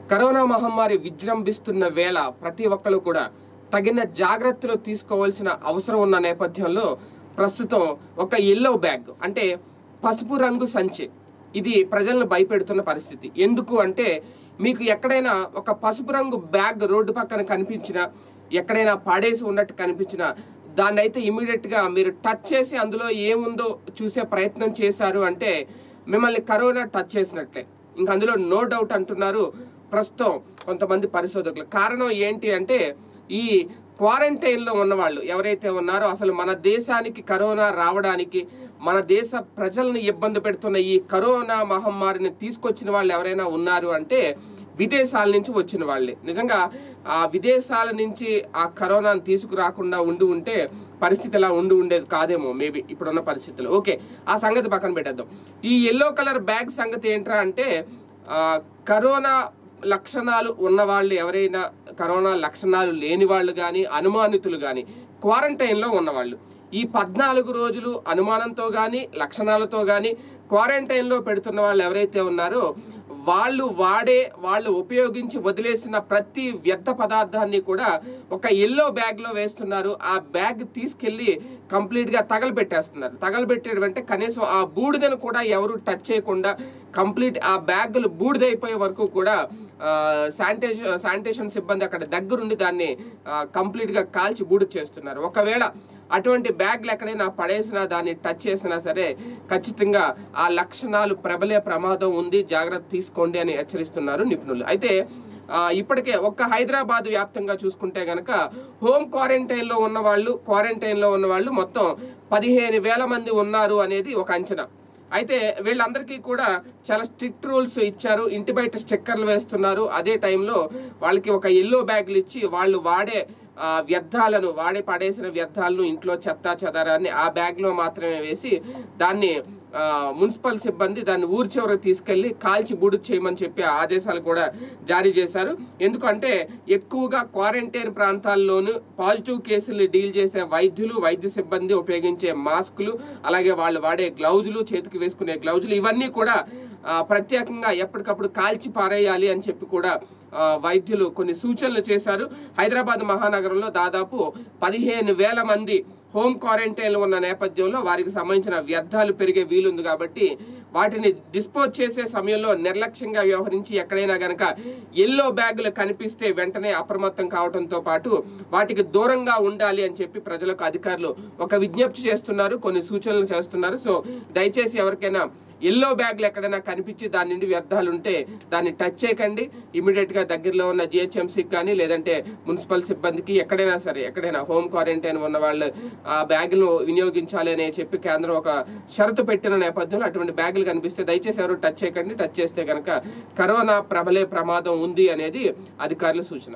corona మహమ్మారి విజృంభిస్తున్న వేళ ప్రతి ఒక్కరు కూడా తగిన జాగ్రత్తలు తీసుకోవాల్సిన అవసరం ఉన్న నేపథ్యంలో ప్రస్తుతం ఒక ఎల్లో బ్యాగ్ అంటే పసుపు రంగు సంచి ఇది ప్రజలను భయపెడుతున్న పరిస్థితి ఎందుకు అంటే మీకు ఎక్కడైనా ఒక పసుపు రంగు బ్యాగ్ రోడ్డు పక్కన కనిపించినా ఎక్కడైనా పాడేసి ఉన్నట్టు కనిపించినా దాన్ని అయితే ఇమీడియట్గా మీరు టచ్ చేసి అందులో ఏముందో చూసే ప్రయత్నం చేశారు అంటే మిమ్మల్ని కరోనా టచ్ చేసినట్లే ఇంకా అందులో నో డౌట్ అంటున్నారు ప్రస్తుతం కొంతమంది పరిశోధకులు కారణం ఏంటి అంటే ఈ క్వారంటైన్లో ఉన్నవాళ్ళు ఎవరైతే ఉన్నారో అసలు మన దేశానికి కరోనా రావడానికి మన దేశ ప్రజల్ని ఇబ్బంది పెడుతున్న ఈ కరోనా మహమ్మారిని తీసుకొచ్చిన వాళ్ళు ఎవరైనా ఉన్నారు అంటే విదేశాల నుంచి వచ్చిన వాళ్ళే నిజంగా ఆ విదేశాల నుంచి ఆ కరోనాను తీసుకురాకుండా ఉండి ఉంటే పరిస్థితి ఇలా ఉండి ఉండేది కాదేమో మేబీ ఇప్పుడున్న పరిస్థితులు ఓకే ఆ సంగతి పక్కన పెట్టేద్దాం ఈ ఎల్లో కలర్ బ్యాగ్ సంగతి ఏంట్రా అంటే ఆ, కరోనా లక్షణాలు ఉన్న వాళ్ళు ఎవరైనా కరోనా లక్షణాలు లేని వాళ్ళు కానీ అనుమానితులు కానీ క్వారంటైన్లో ఉన్నవాళ్ళు ఈ పద్నాలుగు రోజులు అనుమానంతో కానీ లక్షణాలతో కానీ క్వారంటైన్లో పెడుతున్న వాళ్ళు ఎవరైతే ఉన్నారో వాళ్ళు వాడే వాళ్ళు ఉపయోగించి వదిలేసిన ప్రతి వ్యర్థ పదార్థాన్ని కూడా ఒక ఎల్లో బ్యాగ్లో వేస్తున్నారు ఆ బ్యాగ్ తీసుకెళ్ళి కంప్లీట్గా తగలబెట్టేస్తున్నారు తగలబెట్టేయడం అంటే కనీసం ఆ బూడిదను కూడా ఎవరు టచ్ చేయకుండా కంప్లీట్ ఆ బ్యాగులు బూడిదైపోయే వరకు కూడా శానిటేషన్ శానిటేషన్ సిబ్బంది అక్కడ దగ్గరుండి దాన్ని ఆ, కంప్లీట్గా కాల్చి బూడిద చేస్తున్నారు ఒకవేళ అటువంటి బ్యాగ్లు ఎక్కడైనా పడేసినా దాన్ని టచ్ చేసినా సరే ఖచ్చితంగా ఆ లక్షణాలు ప్రబలే ప్రమాదం ఉంది జాగ్రత్త తీసుకోండి అని హెచ్చరిస్తున్నారు నిపుణులు అయితే ఆ, ఇప్పటికే ఒక్క హైదరాబాద్ వ్యాప్తంగా చూసుకుంటే గనక హోమ్ క్వారంటైన్లో ఉన్న వాళ్ళు క్వారంటైన్లో ఉన్న వాళ్ళు మొత్తం పదిహేను వేల మంది ఉన్నారు అనేది ఒక అంచనా అయితే వీళ్ళందరికీ కూడా చాలా స్ట్రిక్ట్ రూల్స్ ఇచ్చారు ఇంటి బయట స్టిక్కర్లు వేస్తున్నారు అదే టైంలో వాళ్ళకి ఒక ఎల్లో బ్యాగులు ఇచ్చి వాళ్ళు వాడే ఆ, వ్యర్థాలను వాడే పడేసిన వ్యర్థాలను ఇంట్లో చెత్త చెదారాన్ని ఆ బ్యాగ్లో మాత్రమే వేసి దాన్ని ఆ, మున్సిపల్ సిబ్బంది దాన్ని ఊరి చివరకు తీసుకెళ్లి కాల్చి బూడిద చేయమని చెప్పి ఆదేశాలు కూడా జారీ చేశారు ఎందుకంటే ఎక్కువగా క్వారంటైన్ ప్రాంతాల్లోనూ పాజిటివ్ కేసులు డీల్ చేసే వైద్యులు వైద్య సిబ్బంది ఉపయోగించే మాస్కులు అలాగే వాళ్ళు వాడే గ్లౌజులు చేతికి వేసుకునే గ్లౌజులు ఇవన్నీ కూడా ఆ, ప్రత్యేకంగా ఎప్పటికప్పుడు కాల్చి పారేయాలి అని చెప్పి కూడా ఆ, వైద్యులు కొన్ని సూచనలు చేశారు హైదరాబాద్ మహానగరంలో దాదాపు పదిహేను వేల మంది హోమ్ క్వారంటైన్లో ఉన్న నేపథ్యంలో వారికి సంబంధించిన వ్యర్థాలు పెరిగే వీలుంది కాబట్టి వాటిని డిస్పోజ్ చేసే సమయంలో నిర్లక్ష్యంగా వ్యవహరించి ఎక్కడైనా గనక ఎల్లో బ్యాగులు కనిపిస్తే వెంటనే అప్రమత్తం కావడంతో పాటు వాటికి దూరంగా ఉండాలి అని చెప్పి ప్రజలకు అధికారులు ఒక విజ్ఞప్తి చేస్తున్నారు కొన్ని సూచనలు చేస్తున్నారు సో దయచేసి ఎవరికైనా ఎల్లో బ్యాగ్లు ఎక్కడైనా కనిపించి దాని నుండి వ్యర్థాలు ఉంటే దాన్ని టచ్ చేయకండి ఇమీడియట్ గా దగ్గరలో ఉన్న జిహెచ్ఎంసీకి కానీ లేదంటే మున్సిపల్ సిబ్బందికి ఎక్కడైనా సరే ఎక్కడైనా హోమ్ క్వారంటైన్ ఉన్న వాళ్ళు ఆ బ్యాగులు వినియోగించాలి అని చెప్పి కేంద్రం ఒక షరతు పెట్టిన నేపథ్యంలో అటువంటి బ్యాగులు కనిపిస్తే దయచేసి ఎవరు టచ్ చేయకండి టచ్ చేస్తే కనుక కరోనా ప్రబలే ప్రమాదం ఉంది అనేది అధికారుల సూచన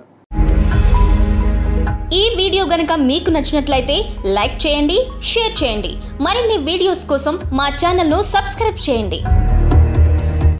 ఈ వీడియో గనుక మీకు నచ్చినట్లయితే లైక్ చేయండి షేర్ చేయండి మరిన్ని వీడియోస్ కోసం మా ఛానల్ను సబ్స్క్రైబ్ చేయండి